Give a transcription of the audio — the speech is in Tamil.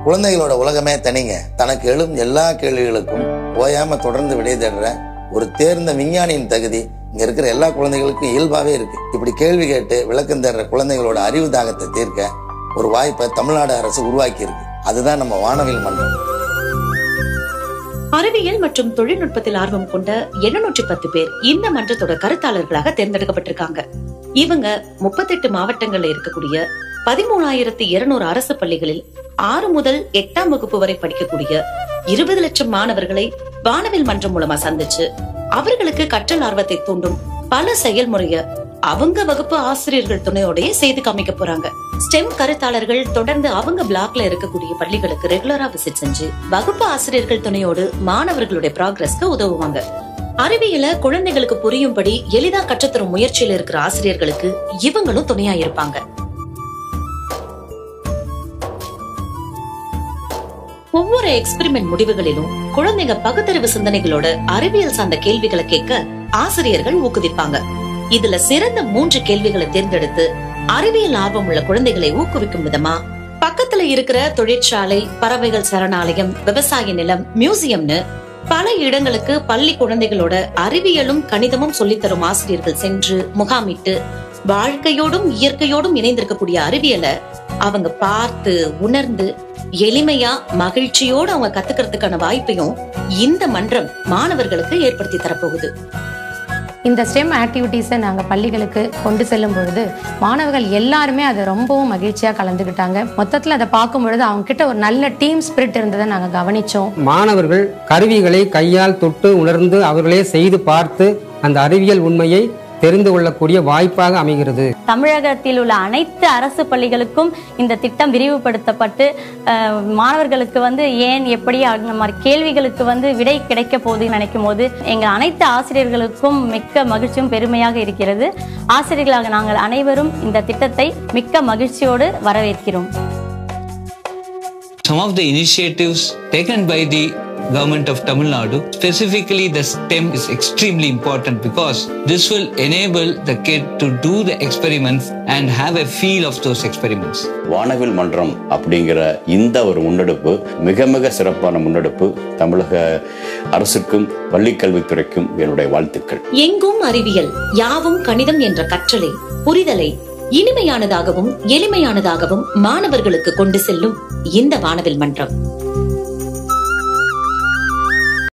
குழந்தைகளோட உலகமே தனிங்க தனக்கு எழும் எல்லா கேள்விகளுக்கும் ஓயாம தொடர்ந்து விடை தேடுற ஒரு தேர்ந்த விஞ்ஞானியின் தகுதி இங்க இருக்கிற எல்லா குழந்தைகளுக்கும் இயல்பாவே இருக்கு இப்படி கேள்வி கேட்டு விளக்கம் தேடுற குழந்தைகளோட அறிவு தாகத்தை தீர்க்க ஒரு வாய்ப்பை தமிழ்நாடு அரசு உருவாக்கி இருக்கு அதுதான் நம்ம வானவில் மன்றம் அறிவியல் மற்றும் தொழில்நுட்பத்தில் ஆர்வம் கொண்ட எழுநூற்றி பத்து பேர் இந்த மன்றத்தோட கருத்தாளர்களாக தேர்ந்தெடுக்கப்பட்டிருக்காங்க இவங்க முப்பத்தெட்டு மாவட்டங்கள்ல இருக்கக்கூடிய பதிமூணாயிரத்தி இருநூறு அரசு பள்ளிகளில் ஆறு முதல் எட்டாம் வகுப்பு வரை படிக்கக்கூடிய இருபது லட்சம் மாணவர்களை வானவில் மன்றம் மூலமா சந்திச்சு அவர்களுக்கு கற்றல் ஆர்வத்தை தூண்டும் பல செயல்முறைய அவங்க வகுப்பு ஆசிரியர்கள் துணையோடயே செய்து காமிக்க போறாங்க ஸ்டெம் கருத்தாளர்கள் தொடர்ந்து அவங்க பிளாக்ல இருக்கக்கூடிய பள்ளிகளுக்கு ரெகுலரா விசிட் செஞ்சு வகுப்பு ஆசிரியர்கள் துணையோடு மாணவர்களுடைய ப்ராக்ரஸ்க்கு உதவுவாங்க அறிவியல குழந்தைகளுக்கு புரியும்படி எளிதா கற்றுத்தரும் முயற்சியில இருக்கிற ஆசிரியர்களுக்கு இவங்களும் துணையா இருப்பாங்க ஒவ்வொரு எக்ஸ்பெரிமெண்ட் முடிவுகளிலும் குழந்தைங்க பகுத்தறிவு சிந்தனைகளோட அறிவியல் சார்ந்த கேள்விகளை கேட்க ஆசிரியர்கள் ஊக்குவிப்பாங்க இதுல சிறந்த மூன்று கேள்விகளை தேர்ந்தெடுத்து அறிவியல் ஆர்வம் உள்ள குழந்தைகளை ஊக்குவிக்கும் விதமா பக்கத்துல இருக்கிற தொழிற்சாலை பறவைகள் சரணாலயம் விவசாய நிலம் மியூசியம்னு பல இடங்களுக்கு பள்ளி குழந்தைகளோட அறிவியலும் கணிதமும் சொல்லித்தரும் ஆசிரியர்கள் சென்று முகாமிட்டு வாழ்க்கையோடும் இயற்கையோடும் இணைந்திருக்கக்கூடிய அறிவியலை அவங்க பார்த்து உணர்ந்து எளிமையா மகிழ்ச்சியோடு அவங்க கத்துக்கிறதுக்கான வாய்ப்பையும் இந்த மன்றம் மாணவர்களுக்கு ஏற்படுத்தி தரப்போகுது இந்த ஸ்டெம் ஆக்டிவிட்டீஸை நாங்கள் பள்ளிகளுக்கு கொண்டு செல்லும் பொழுது மாணவர்கள் எல்லாருமே அதை ரொம்பவும் மகிழ்ச்சியாக கலந்துக்கிட்டாங்க மொத்தத்தில் அதை பார்க்கும் பொழுது அவங்க கிட்ட ஒரு நல்ல டீம் ஸ்பிரிட் இருந்ததை நாங்கள் கவனித்தோம் மாணவர்கள் கருவிகளை கையால் தொட்டு உணர்ந்து அவர்களே செய்து பார்த்து அந்த அறிவியல் உண்மையை தெரிந்து கொள்ளக்கூடிய வாய்ப்பாக அமைகிறது தமிழகத்தில் உள்ள அனைத்து அரசு பள்ளிகளுக்கும் இந்த திட்டம் விரிவுபடுத்தப்பட்டு அஹ், மாணவர்களுக்கு வந்து ஏன் எப்படி அந்த மாதிரி கேள்விகளுக்கு வந்து விடை கிடைக்க போகுதுன்னு நினைக்கும் போது எங்கள் அனைத்து ஆசிரியர்களுக்கும் மிக்க மகிழ்ச்சியும் பெருமையாக இருக்கிறது ஆசிரியர்களாக நாங்கள் அனைவரும் இந்த திட்டத்தை மிக்க மகிழ்ச்சியோடு வரவேற்கிறோம் Some of the initiatives taken by the government of Tamil Nadu, specifically the STEM is extremely important because this will enable the kid to do the experiments and have a feel of those experiments. வானவில் மன்றம் அப்படிங்கிற இந்த ஒரு முன்னெடுப்பு மிக மிக சிறப்பான முன்னெடுப்பு தமிழக அரசுக்கும் பள்ளிக்கல்வித்துறைக்கும் என்னுடைய வாழ்த்துக்கள் எங்கும் அறிவியல் யாவும் கணிதம் என்ற கற்றலை புரிதலை இனிமையானதாகவும் எளிமையானதாகவும் மாணவர்களுக்கு கொண்டு செல்லும் இந்த வானவில் மன்றம்